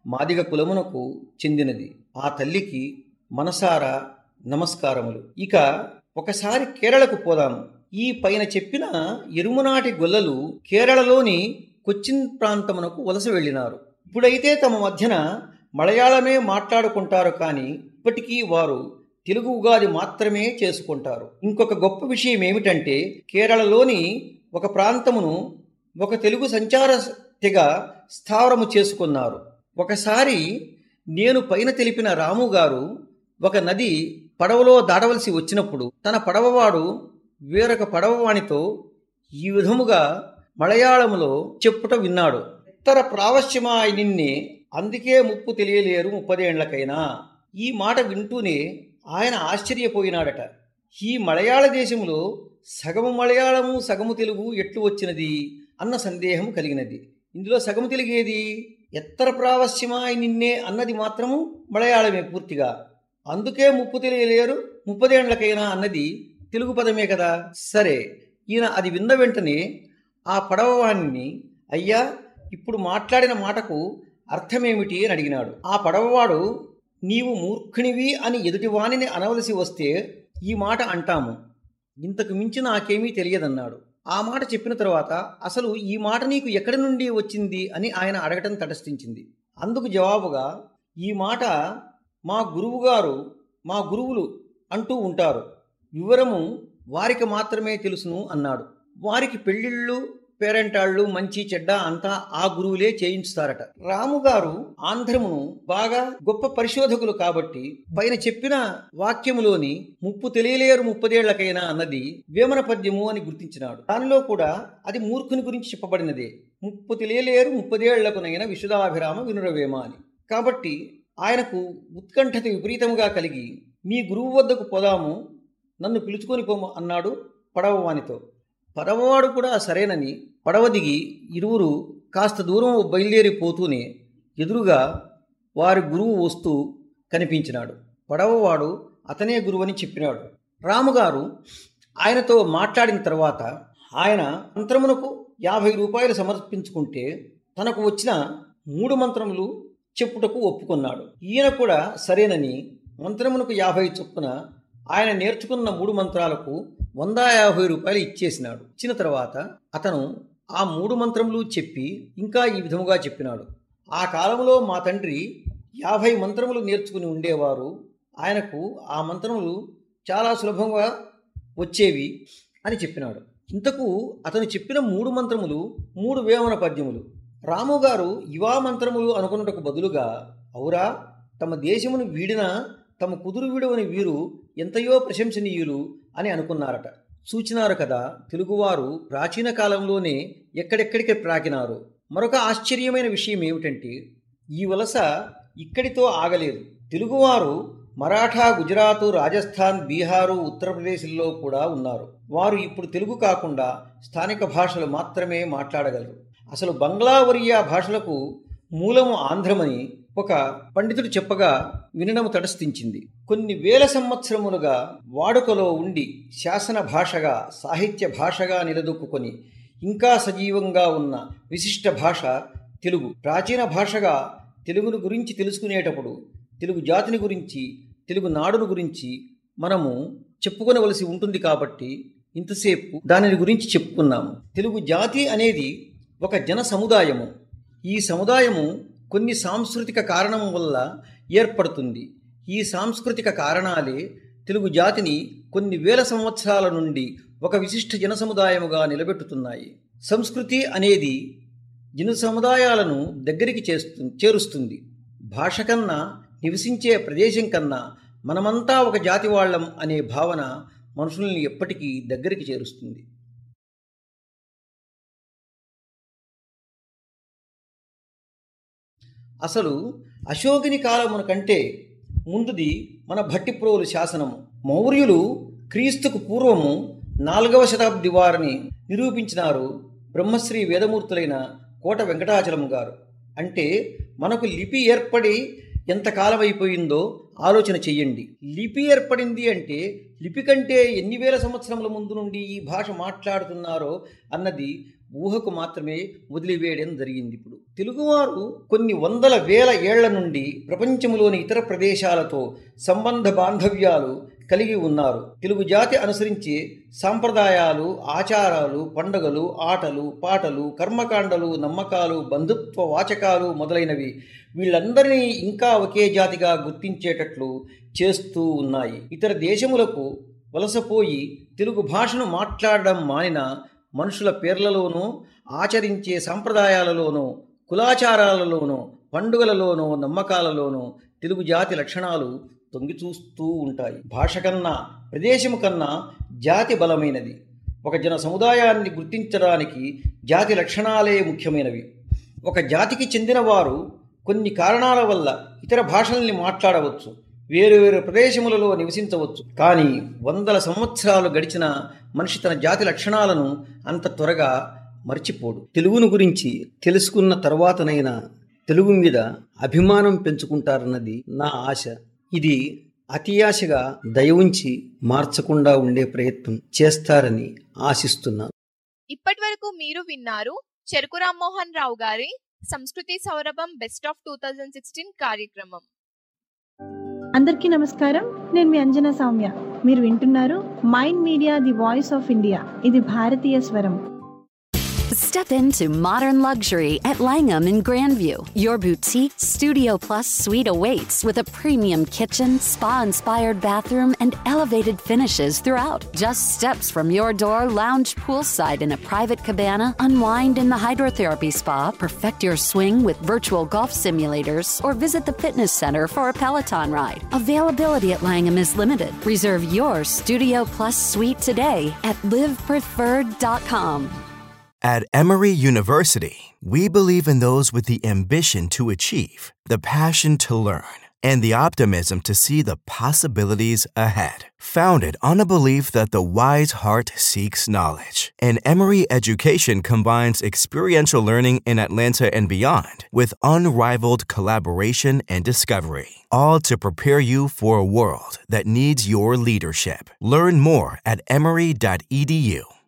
మాదిగ కులమునకు చెందినది ఆ తల్లికి మనసారా నమస్కారములు ఇక ఒకసారి కేరళకు పోదాము ఈ పైన చెప్పిన ఎరుమునాటి గొల్లలు కేరళలోని కొచ్చిన్ ప్రాంతమునకు వలస వెళ్ళినారు ఇప్పుడైతే తమ మధ్యన మలయాళమే మాట్లాడుకుంటారు కానీ ఇప్పటికీ వారు తెలుగు ఉగాది మాత్రమే చేసుకుంటారు ఇంకొక గొప్ప విషయం ఏమిటంటే కేరళలోని ఒక ప్రాంతమును ఒక తెలుగు సంచార తెగ స్థావరము చేసుకున్నారు ఒకసారి నేను పైన తెలిపిన రాము గారు ఒక నది పడవలో దాటవలసి వచ్చినప్పుడు తన పడవవాడు వేరొక పడవవానితో ఈ విధముగా మలయాళములో చెప్పుట విన్నాడు ఉత్తర ప్రావశ్యమా నిన్నే అందుకే ముప్పు తెలియలేరు ముప్పదేండ్లకైనా ఈ మాట వింటూనే ఆయన ఆశ్చర్యపోయినాడట ఈ మలయాళ దేశంలో సగము మలయాళము సగము తెలుగు ఎట్లు వచ్చినది అన్న సందేహం కలిగినది ఇందులో సగము తెలుగేది ఎత్తర ప్రావశ్యమాయి నిన్నే అన్నది మాత్రము మలయాళమే పూర్తిగా అందుకే ముప్పు తెలియలేరు ముప్పదేండ్లకైనా అన్నది తెలుగు పదమే కదా సరే ఈయన అది విన్న వెంటనే ఆ పడవవాణ్ణి అయ్యా ఇప్పుడు మాట్లాడిన మాటకు అర్థమేమిటి అని అడిగినాడు ఆ పడవవాడు నీవు మూర్ఖునివి అని ఎదుటివాణిని అనవలసి వస్తే ఈ మాట అంటాము ఇంతకు మించి నాకేమీ తెలియదన్నాడు ఆ మాట చెప్పిన తర్వాత అసలు ఈ మాట నీకు ఎక్కడి నుండి వచ్చింది అని ఆయన అడగటం తటస్థించింది అందుకు జవాబుగా ఈ మాట మా గురువుగారు మా గురువులు అంటూ ఉంటారు వివరము వారికి మాత్రమే తెలుసును అన్నాడు వారికి పెళ్ళిళ్ళు పేరెంటాళ్ళు మంచి చెడ్డ అంతా ఆ గురువులే చేయించుతారట రాముగారు ఆంధ్రమును బాగా గొప్ప పరిశోధకులు కాబట్టి పైన చెప్పిన వాక్యములోని ముప్పు తెలియలేరు ముప్పదేళ్లకైనా అన్నది వేమన పద్యము అని గుర్తించినాడు దానిలో కూడా అది మూర్ఖుని గురించి చెప్పబడినదే ముప్పు తెలియలేరు ముప్పదేళ్లకునైనా విశుధాభిరామ వినురవేమ అని కాబట్టి ఆయనకు ఉత్కంఠత విపరీతముగా కలిగి మీ గురువు వద్దకు పోదాము నన్ను పిలుచుకొని పోము అన్నాడు పడవవానితో పడవవాడు కూడా సరేనని పడవ దిగి ఇరువురు కాస్త దూరం బయలుదేరిపోతూనే ఎదురుగా వారి గురువు వస్తూ కనిపించినాడు పడవవాడు అతనే గురువని చెప్పినాడు రాముగారు ఆయనతో మాట్లాడిన తర్వాత ఆయన మంత్రమునకు యాభై రూపాయలు సమర్పించుకుంటే తనకు వచ్చిన మూడు మంత్రములు చెప్పుటకు ఒప్పుకున్నాడు ఈయన కూడా సరేనని మంత్రమునకు యాభై చొప్పున ఆయన నేర్చుకున్న మూడు మంత్రాలకు వంద యాభై రూపాయలు ఇచ్చేసినాడు ఇచ్చిన తర్వాత అతను ఆ మూడు మంత్రములు చెప్పి ఇంకా ఈ విధముగా చెప్పినాడు ఆ కాలంలో మా తండ్రి యాభై మంత్రములు నేర్చుకుని ఉండేవారు ఆయనకు ఆ మంత్రములు చాలా సులభంగా వచ్చేవి అని చెప్పినాడు ఇంతకు అతను చెప్పిన మూడు మంత్రములు మూడు వేమన పద్యములు రాము గారు ఇవా మంత్రములు అనుకున్నటకు బదులుగా అవురా తమ దేశమును వీడిన తమ కుదురు విడవని వీరు ఎంతయో ప్రశంసనీయులు అని అనుకున్నారట సూచినారు కదా తెలుగువారు ప్రాచీన కాలంలోనే ఎక్కడెక్కడికి ప్రాకినారు మరొక ఆశ్చర్యమైన విషయం ఏమిటంటే ఈ వలస ఇక్కడితో ఆగలేదు తెలుగువారు మరాఠా గుజరాతు రాజస్థాన్ బీహారు ఉత్తరప్రదేశ్లో కూడా ఉన్నారు వారు ఇప్పుడు తెలుగు కాకుండా స్థానిక భాషలు మాత్రమే మాట్లాడగలరు అసలు బంగ్లా ఒరియా భాషలకు మూలము ఆంధ్రమని ఒక పండితుడు చెప్పగా వినడం తటస్థించింది కొన్ని వేల సంవత్సరములుగా వాడుకలో ఉండి శాసన భాషగా సాహిత్య భాషగా నిలదొక్కుకొని ఇంకా సజీవంగా ఉన్న విశిష్ట భాష తెలుగు ప్రాచీన భాషగా తెలుగును గురించి తెలుసుకునేటప్పుడు తెలుగు జాతిని గురించి తెలుగు నాడును గురించి మనము చెప్పుకొనవలసి ఉంటుంది కాబట్టి ఇంతసేపు దానిని గురించి చెప్పుకున్నాము తెలుగు జాతి అనేది ఒక జన సముదాయము ఈ సముదాయము కొన్ని సాంస్కృతిక కారణం వల్ల ఏర్పడుతుంది ఈ సాంస్కృతిక కారణాలే తెలుగు జాతిని కొన్ని వేల సంవత్సరాల నుండి ఒక విశిష్ట జన సముదాయముగా నిలబెట్టుతున్నాయి సంస్కృతి అనేది జన సముదాయాలను దగ్గరికి చేస్తు చేరుస్తుంది భాష కన్నా నివసించే ప్రదేశం కన్నా మనమంతా ఒక జాతి వాళ్ళం అనే భావన మనుషుల్ని ఎప్పటికీ దగ్గరికి చేరుస్తుంది అసలు అశోకుని కాలమున కంటే ముందుది మన భట్టిప్రోలు శాసనము మౌర్యులు క్రీస్తుకు పూర్వము నాలుగవ శతాబ్ది వారిని నిరూపించినారు బ్రహ్మశ్రీ వేదమూర్తులైన కోట వెంకటాచలం గారు అంటే మనకు లిపి ఏర్పడి ఎంతకాలం అయిపోయిందో ఆలోచన చెయ్యండి లిపి ఏర్పడింది అంటే లిపి కంటే ఎన్ని వేల సంవత్సరముల ముందు నుండి ఈ భాష మాట్లాడుతున్నారో అన్నది ఊహకు మాత్రమే వదిలివేయడం జరిగింది ఇప్పుడు తెలుగువారు కొన్ని వందల వేల ఏళ్ల నుండి ప్రపంచంలోని ఇతర ప్రదేశాలతో సంబంధ బాంధవ్యాలు కలిగి ఉన్నారు తెలుగు జాతి అనుసరించే సాంప్రదాయాలు ఆచారాలు పండుగలు ఆటలు పాటలు కర్మకాండలు నమ్మకాలు బంధుత్వ వాచకాలు మొదలైనవి వీళ్ళందరినీ ఇంకా ఒకే జాతిగా గుర్తించేటట్లు చేస్తూ ఉన్నాయి ఇతర దేశములకు వలసపోయి తెలుగు భాషను మాట్లాడడం మానిన మనుషుల పేర్లలోనూ ఆచరించే సాంప్రదాయాలలోనూ కులాచారాలలోనూ పండుగలలోనూ నమ్మకాలలోనూ తెలుగు జాతి లక్షణాలు తొంగి చూస్తూ ఉంటాయి భాష కన్నా ప్రదేశము కన్నా జాతి బలమైనది ఒక జన సముదాయాన్ని గుర్తించడానికి జాతి లక్షణాలే ముఖ్యమైనవి ఒక జాతికి చెందిన వారు కొన్ని కారణాల వల్ల ఇతర భాషల్ని మాట్లాడవచ్చు వేరు వేరు ప్రదేశములలో నివసించవచ్చు కానీ వందల సంవత్సరాలు గడిచిన మనిషి తన జాతి లక్షణాలను అంత త్వరగా మర్చిపోడు తెలుగును గురించి తెలుసుకున్న తర్వాతనైనా తెలుగు మీద అభిమానం పెంచుకుంటారన్నది నా ఆశ ఇది అతి ఆశగా దయ ఉంచి మార్చకుండా ఉండే ప్రయత్నం చేస్తారని ఆశిస్తున్నాను ఇప్పటి వరకు మీరు విన్నారు చెరుకు రామ్మోహన్ రావు గారి సంస్కృతి సౌరభం best of two thousand sixteen కార్యక్రమం అందరికీ నమస్కారం నేను మీ అంజనా సౌమ్య మీరు వింటున్నారు Mind Media the voice of India ఇది భారతీయ స్వరం Step into modern luxury at Langham in Grandview. Your boutique Studio Plus suite awaits with a premium kitchen, spa inspired bathroom, and elevated finishes throughout. Just steps from your door, lounge poolside in a private cabana, unwind in the hydrotherapy spa, perfect your swing with virtual golf simulators, or visit the fitness center for a Peloton ride. Availability at Langham is limited. Reserve your Studio Plus suite today at livepreferred.com. At Emory University, we believe in those with the ambition to achieve, the passion to learn, and the optimism to see the possibilities ahead. Founded on a belief that the wise heart seeks knowledge, and Emory education combines experiential learning in Atlanta and beyond with unrivaled collaboration and discovery, all to prepare you for a world that needs your leadership. Learn more at emory.edu.